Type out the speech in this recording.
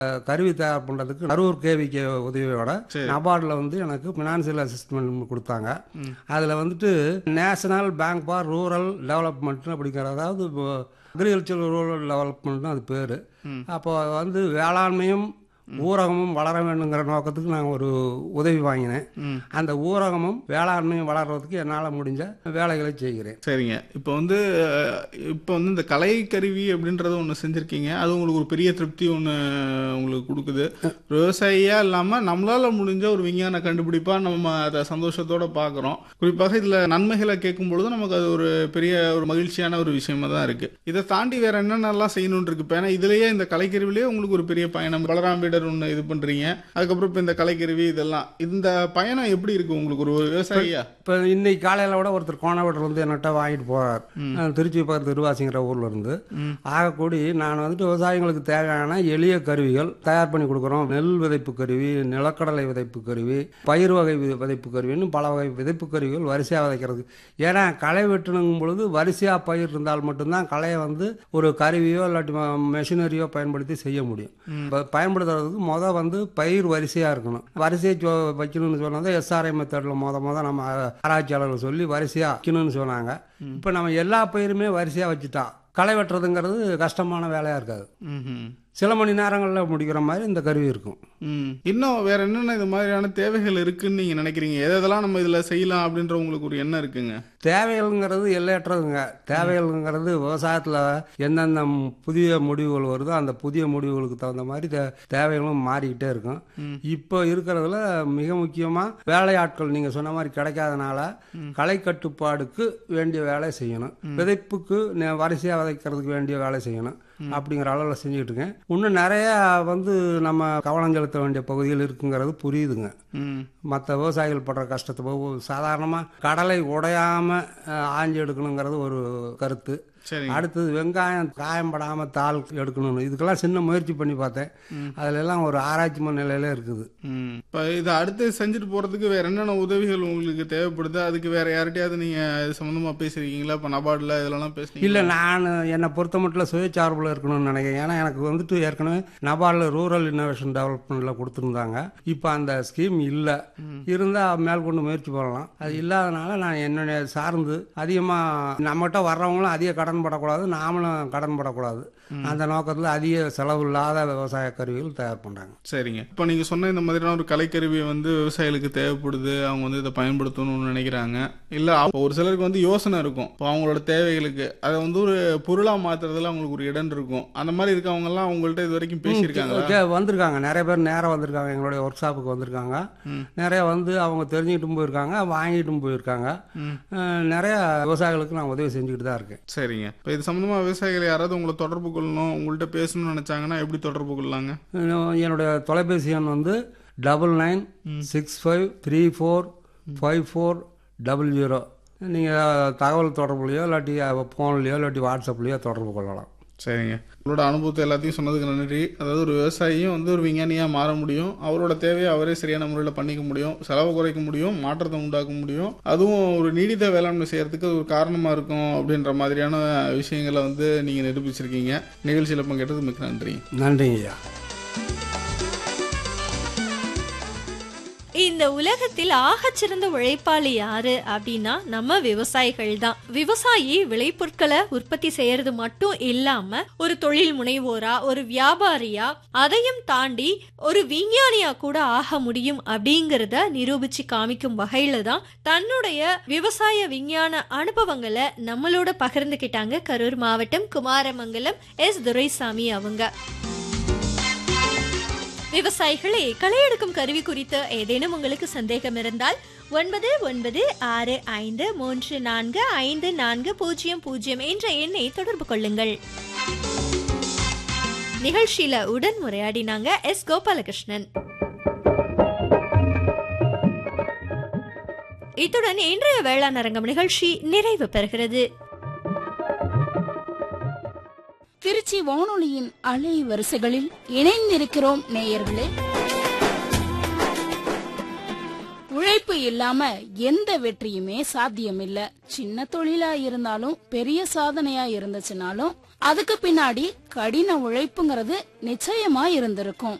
அஹ், கருவி தயார் பண்ணுறதுக்கு கரூர் கேவிக்கு உதவியோட சரி. நபார்டில் வந்து எனக்கு ஃபினான்சியல் அசிஸ்ட்மெண்ட் கொடுத்தாங்க அதில் வந்துட்டு national bank for rural development அப்படிங்கிற அதாவது அக்ரிகல்ச்சர் ரூரல் டெவலப்மெண்ட்னு அது பேர் அப்போ வந்து வேளாண்மையும் ஊரகமும் வளர வேண்டுங்கிற நோக்கத்துக்கு நான் ஒரு உதவி வாங்கினேன் அந்த ஊரகமும் வேளாண்மையும் வளர்றதுக்கு என்னால் முடிஞ்ச வேலைகளை செய்கிறேன் சரிங்க இப்போ வந்து அஹ், இப்போ வந்து இந்த கலை கருவி அப்படின்றத ஒன்று செஞ்சுருக்கீங்க அது உங்களுக்கு ஒரு பெரிய திருப்தி ஒன்று உங்களுக்கு கொடுக்குது விவசாயியா இல்லாமல் நம்மளால முடிஞ்ச ஒரு விஞ்ஞான கண்டுபிடிப்பா நம்ம அதை சந்தோஷத்தோட பார்க்குறோம் குறிப்பாக இதில் நன்மைகளை கேட்கும் பொழுது நமக்கு அது ஒரு பெரிய ஒரு மகிழ்ச்சியான ஒரு விஷயமா தான் இருக்கு இதை தாண்டி வேற என்னென்னலாம் செய்யணும்னு இருக்கு இப்போ ஏன்னா இதுலயே இந்த கலைக்கருவிலேயே உங்களுக்கு ஒரு பெரிய பயணம் பலராம்பீடர் ஒன்று இது பண்றீங்க அதுக்கப்புறம் இப்போ இந்த கலைக்கருவி இதெல்லாம் இந்த பயணம் எப்படி இருக்கு உங்களுக்கு ஒரு விவசாயியா இப்போ இன்னைக்கு காலையில் கூட ஒருத்தர் கோணவட்டில் வந்து என்னட்ட வாங்கிட்டு போகிறார் திருச்சி பக்கத்து திருவாசிங்கிற ஊர்ல இருந்து ஆகக்கூடி நான் வந்துட்டு விவசாயிகளுக்கு தேவையான எளிய கருவிகள் தயார் பண்ணி கொடுக்குறோம் நெல் விதைப்பு கருவி நிலக்கடலை விதைப்பு கருவி பயிர் வகை வி- விதைப்பு கருவின்னு பல வகை விதைப்பு கருவிகள் வரிசையாக விதைக்கிறது ஏன்னா களை வெட்டணுங்கும் பொழுது வரிசையாக பயிர் இருந்தால் மட்டும்தான் களையை வந்து ஒரு கருவியோ இல்லாட்டி மெஷினரியோ பயன்படுத்தி செய்ய முடியும் இப்ப பயன்படுத்துறதுக்கு முத வந்து பயிர் வரிசையாக இருக்கணும் வரிசையை சொ- வைக்கணும்னு சொன்னது எஸ்ஆர்ஐ மெத்தடில் முத முத நம்ம ஆராய்ச்சியாளர்கள் சொல்லி வரிசையாக வைக்கணும்னு சொன்னாங்க இப்போ நம்ம எல்லா பயிருமே வரிசையாக வச்சுட்டா களை வெட்டுறதுங்கிறது கஷ்டமான வேலையாக இருக்காது ம் சில மணி நேரங்களில் முடிக்கிற மாதிரி இந்த கருவி இருக்கும் ம் இன்னும் வேற என்னென்ன இது மாதிரியான தேவைகள் இருக்குன்னு நீங்க நினைக்கிறீங்க எது எதெல்லாம் நம்ம இதுல செய்யலாம் அப்படின்ற உங்களுக்கு ஒரு எண்ணம் இருக்குங்க தேவைகள்ங்கிறது எல்லையற்றதுங்க தேவைகள்ங்கிறது விவசாயத்தில் எந்தெந்த ம் புதிய முடிவுகள் வருதோ அந்த புதிய முடிவுகளுக்கு தகுந்த மாதிரி தே தேவைகளும் மாறிக்கிட்டே இருக்கும் இப்போ இருக்கிறதுல மிக முக்கியமாக வேலையாட்கள் நீங்கள் சொன்ன மாதிரி கிடைக்காதனால களை கட்டுப்பாடுக்கு வேண்டிய வேலை செய்யணும் விதைப்புக்கு நெ- வரிசையா விதைக்கிறதுக்கு வேண்டிய வேலை செய்யணும் அப்படிங்கிற அளவில் செஞ்சுக்கிட்டு இருக்கேன் இன்னும் நிறைய வந்து நம்ம கவனம் செலுத்த வேண்டிய பகுதிகள் இருக்குங்கிறது புரியுதுங்க ம் மற்ற விவசாயிகள் படுற கஷ்டத்தை போக சாதாரணமாக கடலை உடையாமல் ஆஞ்சி எடுக்கணுங்கிறது ஒரு கருத்து சரிங்க அடுத்தது வெங்காயம் காயம்படாமல் தாள் எடுக்கணும்னு இதுக்கெல்லாம் சின்ன முயற்சி பண்ணி பார்த்தேன் அதுல எல்லாம் ஒரு ஆராய்ச்சி நிலையில இருக்குது ம் இப்போ இதை அடுத்து செஞ்சுட்டு போறதுக்கு வேற என்னென்ன உதவிகள் உங்களுக்கு தேவைப்படுது அதுக்கு வேற யார்கிட்டயாவது நீங்க இது சம்பந்தமா பேசிருக்கீங்களா இப்போ நபார்டில் இதெல்லாம் பேசுறீங்க இல்லை நான் என்னை பொறுத்த மட்டும் சுயசார்பில் இருக்கணும்னு நினைக்கிறேன் ஏன்னா எனக்கு வந்துட்டு ஏற்கனவே நபார்டில் ரூரல் இன்னோவேஷன் டெவலப்மெண்ட்டில் கொடுத்துருந்தாங்க இப்போ அந்த ஸ்கீம் இல்லை இருந்தால் மேற்கொண்டு முயற்சி பண்ணலாம் அது இல்லாதனால நான் என்னுடைய சார்ந்து அதிகமாக நம்மகிட்ட வர்றவங்களும் அதிக கடன் படக்கூடாது நாமளும் கடன் படக்கூடாது அந்த நோக்கத்தில் அதிக செலவு இல்லாத விவசாய கருவிகள் தயார் பண்ணுறாங்க சரிங்க இப்போ நீங்க சொன்ன இந்த மாதிரியான ஒரு கலைக்கருவி வந்து விவசாயிகளுக்கு தேவைப்படுது அவங்க வந்து இதை பயன்படுத்தணும்னு நினைக்கிறாங்க இல்ல அவங்க- ஒரு சிலருக்கு வந்து யோசனை இருக்கும் இப்போ அவங்களோட தேவைகளுக்கு அதை வந்து ஒரு பொருளா மாத்துறதுல அவங்களுக்கு ஒரு இடம் இருக்கும் அந்த மாதிரி இருக்கவங்க எல்லாம் உங்கள்ட்ட இது வரைக்கும் பேசியிருக்காங்களா கே- வந்திருக்காங்க நிறைய பேர் நேரம் வந்திருக்காங்க எங்களுடைய ஒர்க் ஷாப்புக்கு வந்திருக்காங்க நிறைய வந்து அவங்க தெரிஞ்சுக்கிட்டும் போயிருக்காங்க வாங்கிட்டும் போயிருக்காங்க அஹ், நிறைய விவசாயிகளுக்கு நான் உதவி செஞ்சுக்கிட்டு தான் இருக்கேன் சரிங்க இப்போ இது சம்பந்தமா விவசாயிகள் யாராவது உங்களை தொடர்பு கொள்ளணும் உங்கள்ட்ட பேசணும்னு நினைச்சாங்கன்னா எப்படி தொடர்பு கொள்ளலாங்க இன்னும் என்னுடைய தொலைபேசி எண் வந்து double nine six five three four five four double zero நீங்கள் தகவல் தொடர்புலையோ இல்லாட்டி ஃபோன்லேயோ இல்லாட்டி வாட்ஸ்அப்லேயோ தொடர்பு கொள்ளலாம் சரிங்க உங்களோட அனுபவத்தை எல்லாத்தையும் சொன்னதுக்கு நன்றி அதாவது ஒரு விவசாயியும் வந்து ஒரு விஞ்ஞானியாக மாற முடியும் அவரோட தேவையை அவரே சரியான முறையில் பண்ணிக்க முடியும் செலவு குறைக்க முடியும் மாற்றத்தை உண்டாக்க முடியும் அதுவும் ஒரு நீடித்த வேளாண்மை செய்யறதுக்கு அது ஒரு காரணமாக இருக்கும் அப்படின்ற மாதிரியான விஷயங்களை வந்து நீங்கள் நிரூபிச்சிருக்கீங்க நிகழ்ச்சியில் பங்கேற்றது மிக்க நன்றி நன்றிங்க ஐயா இந்த உலகத்தில் ஆகச்சிறந்த உழைப்பாளி யாரு அப்படின்னா நம்ம விவசாயிகள் தான் விவசாயி விளைபொருட்களை உற்பத்தி செய்யறது மட்டும் இல்லாம ஒரு தொழில் முனைவோரா ஒரு வியாபாரியா அதையும் தாண்டி ஒரு விஞ்ஞானியா கூட ஆக முடியும் அப்படிங்கறத நிரூபிச்சு காமிக்கும் வகையில தான் தன்னுடைய விவசாய விஞ்ஞான அனுபவங்களை நம்மளோட பகிர்ந்துக்கிட்டாங்க கரூர் மாவட்டம் குமாரமங்கலம் எஸ் துரைசாமி அவங்க விவசாயிகளே களை எடுக்கும் கருவி குறித்து ஏதேனும் உங்களுக்கு சந்தேகம் இருந்தால் ஒன்பது ஒன்பது ஆறு ஐந்து மூன்று நான்கு ஐந்து நான்கு பூஜ்ஜியம் பூஜ்ஜியம் என்ற எண்ணை தொடர்பு கொள்ளுங்கள் நிகழ்ச்சியில உடன் உரையாடினாங்க எஸ் கோபாலகிருஷ்ணன் இத்துடன் இன்றைய வேளாண் அரங்கம் நிகழ்ச்சி நிறைவு பெறுகிறது திருச்சி வானொலியின் அலை வரிசைகளில் இணைந்திருக்கிறோம் நேயர்களே உழைப்பு இல்லாம எந்த வெற்றியுமே சாத்தியமில்ல சின்ன தொழிலா இருந்தாலும் பெரிய சாதனையா இருந்துச்சுனாலும் அதுக்கு பின்னாடி கடின உழைப்புங்கிறது நிச்சயமா இருந்திருக்கும்